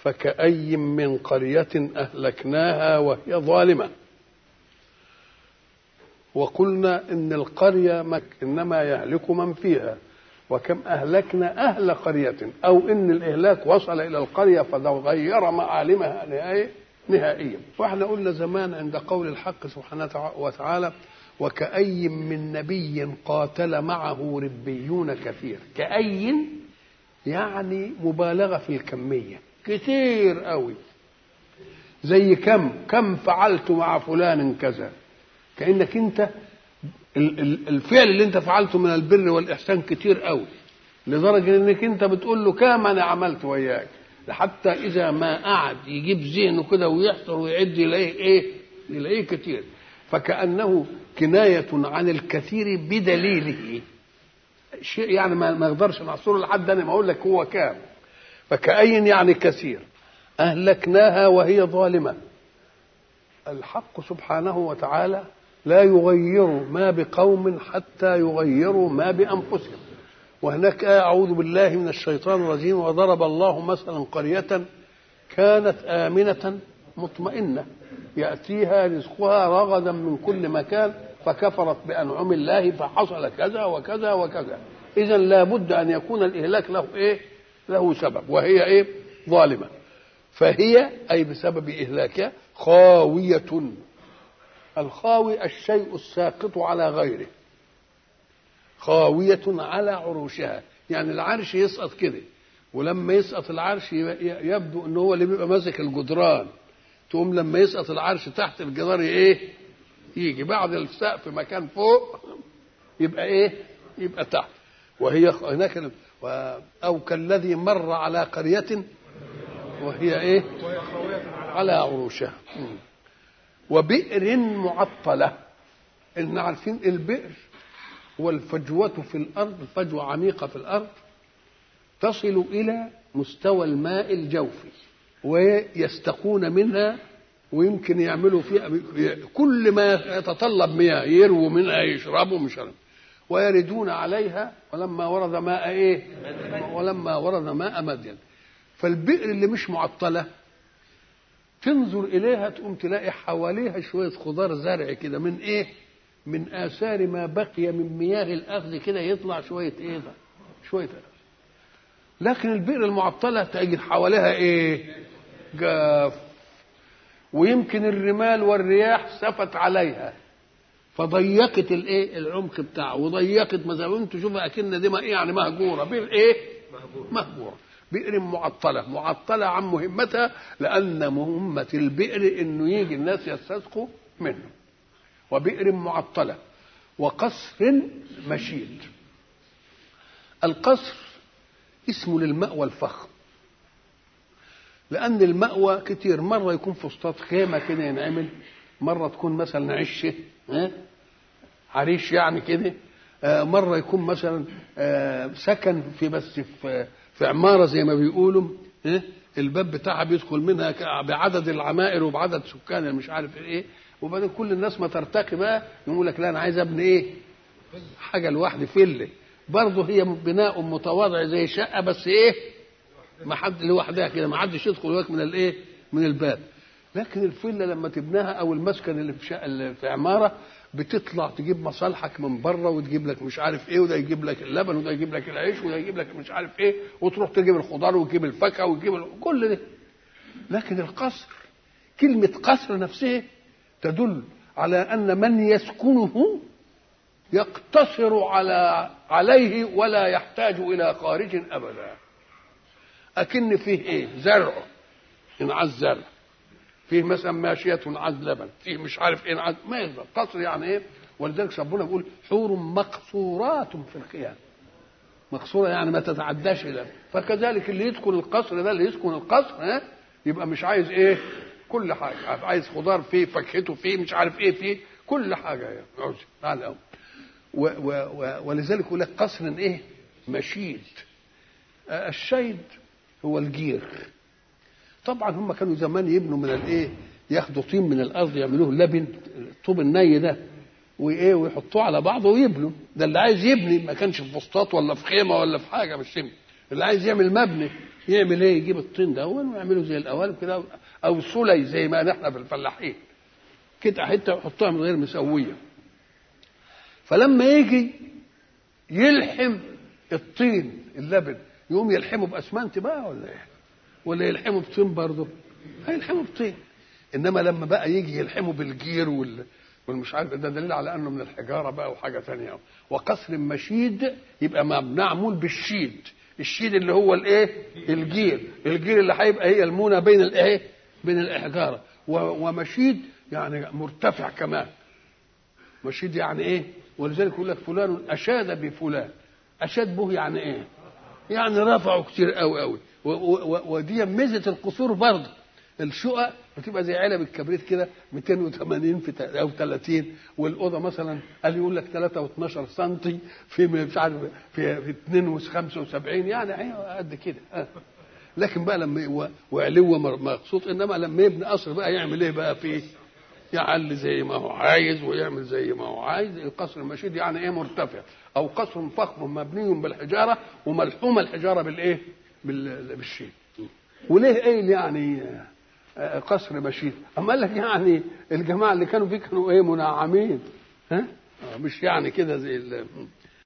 فكأي من قرية أهلكناها وهي ظالمة وقلنا إن القرية مك إنما يهلك من فيها وكم أهلكنا أهل قرية أو إن الإهلاك وصل إلى القرية فغير معالمها نهائيا نهائيا واحنا قلنا زمان عند قول الحق سبحانه وتعالى وكأي من نبي قاتل معه ربيون كثير كأي يعني مبالغة في الكمية كتير قوي زي كم كم فعلت مع فلان كذا كأنك انت الفعل اللي انت فعلته من البر والإحسان كتير قوي لدرجة انك انت بتقول له كم انا عملت وياك حتى اذا ما قعد يجيب ذهنه كده ويحصر ويعد يلاقيه ايه يلاقيه كتير فكأنه كناية عن الكثير بدليله شيء يعني ما نقدرش نحصره لحد انا ما اقول لك هو كام فكأين يعني كثير أهلكناها وهي ظالمة الحق سبحانه وتعالى لا يغير ما بقوم حتى يغيروا ما بأنفسهم وهناك آية أعوذ بالله من الشيطان الرجيم وضرب الله مثلا قرية كانت آمنة مطمئنة يأتيها رزقها رغدا من كل مكان فكفرت بأنعم الله فحصل كذا وكذا وكذا إذا لابد أن يكون الإهلاك له إيه؟ له سبب وهي إيه؟ ظالمة فهي أي بسبب إهلاكها خاوية الخاوي الشيء الساقط على غيره خاوية على عروشها يعني العرش يسقط كده ولما يسقط العرش يبدو ان هو اللي بيبقى ماسك الجدران تقوم لما يسقط العرش تحت الجدار ايه يجي بعد السقف مكان فوق يبقى ايه يبقى تحت وهي هناك او كالذي مر على قرية وهي ايه على عروشها وبئر معطلة إن عارفين البئر والفجوة في الأرض فجوة عميقة في الأرض تصل إلى مستوى الماء الجوفي ويستقون منها ويمكن يعملوا فيها كل ما يتطلب مياه يرووا منها يشربوا مش عارف ويردون عليها ولما ورد ماء ايه ولما ورد ماء مدين فالبئر اللي مش معطله تنظر اليها تقوم تلاقي حواليها شويه خضار زرع كده من ايه من اثار ما بقي من مياه الاخذ كده يطلع شويه ايه ده شويه لكن البئر المعطله تجد حواليها ايه جاف ويمكن الرمال والرياح سفت عليها فضيقت الايه العمق بتاعه وضيقت مثلا انتوا شوفوا اكن دي ما إيه يعني مهجوره بئر ايه مهجوره بئر معطله معطله عن مهمتها لان مهمه البئر انه يجي الناس يستسقوا منه وبئر معطله وقصر مشيد القصر اسمه للمأوى الفخم لأن المأوى كتير مرة يكون فسطاط خيمة كده ينعمل مرة تكون مثلا عشة ها عريش يعني كده مرة يكون مثلا سكن في بس في في عمارة زي ما بيقولوا ها الباب بتاعها بيدخل منها بعدد العمائر وبعدد سكان مش عارف ايه وبعدين كل الناس ما ترتقي بقى يقول لك لا انا عايز ابني ايه حاجه لوحدي فيلة برضه هي بناء متواضع زي شقه بس ايه ما حد لوحدها كده ما حدش يدخل لك من الايه من الباب لكن الفيلا لما تبناها او المسكن اللي في شقة اللي في عماره بتطلع تجيب مصالحك من بره وتجيب لك مش عارف ايه وده يجيب لك اللبن وده يجيب لك العيش وده يجيب لك مش عارف ايه وتروح تجيب الخضار وتجيب الفاكهه وتجيب كل ده لكن القصر كلمه قصر نفسها تدل على ان من يسكنه يقتصر على عليه ولا يحتاج الى خارج ابدا اكن فيه ايه زرع انعاز زرع فيه مثلا ماشية عز لبن فيه مش عارف ايه عز ما يقدر قصر يعني ايه ولذلك ربنا بيقول حور مقصورات في الخيام مقصورة يعني ما تتعداش إلى فكذلك اللي يدخل القصر ده اللي يسكن القصر ها يبقى مش عايز ايه كل حاجة عايز خضار فيه فاكهته فيه مش عارف ايه فيه كل حاجة يعني عاوز تعالى و و و ولذلك يقول لك قصر ايه مشيد الشيد هو الجير طبعا هم كانوا زمان يبنوا من الايه ياخدوا طين من الارض يعملوه لبن الطوب الني ده وايه ويحطوه على بعضه ويبنوا ده اللي عايز يبني ما كانش في فسطاط ولا في خيمه ولا في حاجه مش يبني اللي عايز يعمل مبنى يعمل ايه يجيب الطين ده ويعمله زي القوالب كده او سلي زي ما احنا في الفلاحين كده حته ويحطها من غير مسويه فلما يجي يلحم الطين اللبن يقوم يلحمه باسمنت بقى ولا ايه ولا يلحمه بطين برضه هيلحمه بطين انما لما بقى يجي يلحمه بالجير وال والمش عارف ده دليل على انه من الحجاره بقى وحاجه ثانيه وقصر مشيد يبقى معمول بالشيد الشيد اللي هو الايه الجير الجير اللي هيبقى هي المونه بين الايه بين الاحجاره ومشيد يعني مرتفع كمان مشيد يعني ايه ولذلك يقول لك فلان اشاد بفلان اشاد به يعني ايه يعني رفعوا كتير قوي قوي ودي ميزه القصور برضه الشقق بتبقى زي علب الكبريت كده 280 في او 30 والاوضه مثلا قال يقول لك 3 و12 سم في مش عارف في في 2 75 يعني قد كده آه. لكن بقى لما وعلو مقصود انما لما يبني قصر بقى يعمل ايه بقى فيه؟ يعلي زي ما هو عايز ويعمل زي ما هو عايز القصر المشيد يعني ايه مرتفع او قصر فخم مبني بالحجاره وملحومه الحجاره بالايه؟ بالشيء وليه ايه يعني قصر مشيد اما قال لك يعني الجماعه اللي كانوا فيه كانوا ايه منعمين ها مش يعني كده زي